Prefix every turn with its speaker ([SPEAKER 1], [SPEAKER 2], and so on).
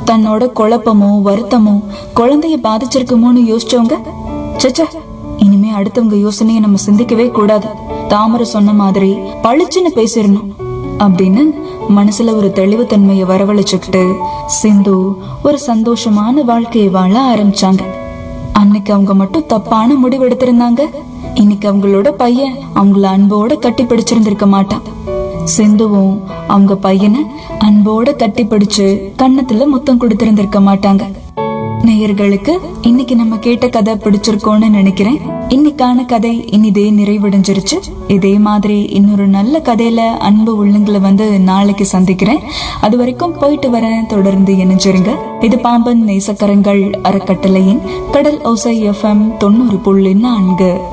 [SPEAKER 1] தன்னோட குழப்பமோ வருத்தமோ குழந்தைய பாதிச்சிருக்குமோன்னு யோசிச்சவங்க சச்ச இனிமே அடுத்தவங்க யோசனையை நம்ம சிந்திக்கவே கூடாது தாமரை சொன்ன மாதிரி பளிச்சுன்னு பேசிடணும் அப்படின்னு மனசுல ஒரு தெளிவுத்தன்மையை வரவழைச்சுக்கிட்டு சிந்து ஒரு சந்தோஷமான வாழ்க்கையை வாழ ஆரம்பிச்சாங்க அன்னைக்கு அவங்க மட்டும் தப்பான முடிவு எடுத்திருந்தாங்க இன்னைக்கு அவங்களோட பையன் அவங்கள அன்போட கட்டி பிடிச்சிருந்திருக்க மாட்டான் சிந்துவும் அவங்க பையனை அன்போட கட்டி பிடிச்சு கன்னத்துல முத்தம் கொடுத்திருந்திருக்க மாட்டாங்க நேயர்களுக்கு இன்னைக்கு நம்ம கேட்ட கதை பிடிச்சிருக்கோன்னு நினைக்கிறேன் இன்னைக்கான கதை இனிதே நிறைவடைஞ்சிருச்சு இதே மாதிரி இன்னொரு நல்ல கதையில அன்பு உள்ளங்களை வந்து நாளைக்கு சந்திக்கிறேன் அது வரைக்கும் போயிட்டு வரேன் தொடர்ந்து இணைஞ்சிருங்க இது பாம்பன் நேசக்கரங்கள் அறக்கட்டளையின் கடல் ஓசை எஃப்எம் தொண்ணூறு புள்ளி நான்கு